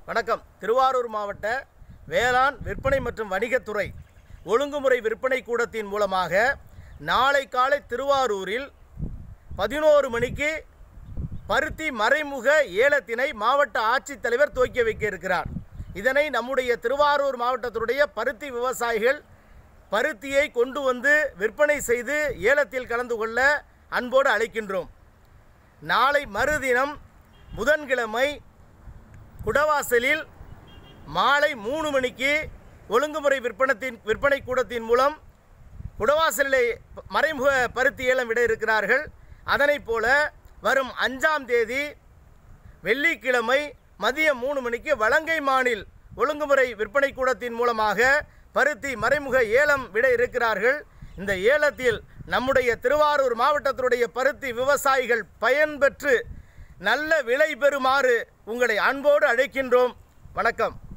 வணக்கம் திருவாரூர் மாவட்ட வேளாண் விற்பனை மற்றும் வணிகத்துறை ஒழுங்குமுறை விற்பனை கூடத்தின் மூலமாக நாளை காலை திருவாரூரில் பதினோரு மணிக்கு பருத்தி மறைமுக ஏலத்தினை மாவட்ட ஆட்சித்தலைவர் துவக்கி வைக்க இருக்கிறார் இதனை நம்முடைய திருவாரூர் மாவட்டத்தினுடைய பருத்தி விவசாயிகள் பருத்தியை கொண்டு வந்து விற்பனை செய்து ஏலத்தில் கலந்து கொள்ள அன்போடு அழைக்கின்றோம் நாளை மறுதினம் புதன்கிழமை குடவாசலில் மாலை மூணு மணிக்கு ஒழுங்குமுறை விற்பனத்தின் விற்பனை கூடத்தின் மூலம் குடவாசலிலே மறைமுக பருத்தி ஏலம் விட இருக்கிறார்கள் அதனைப் போல வரும் அஞ்சாம் தேதி வெள்ளிக்கிழமை மதியம் மூணு மணிக்கு வலங்கை மாநில் ஒழுங்குமுறை விற்பனை கூடத்தின் மூலமாக பருத்தி மறைமுக ஏலம் விட இருக்கிறார்கள் இந்த ஏலத்தில் நம்முடைய திருவாரூர் மாவட்டத்தினுடைய பருத்தி விவசாயிகள் பயன்பெற்று நல்ல விலை பெறுமாறு உங்களை அன்போடு அழைக்கின்றோம் வணக்கம்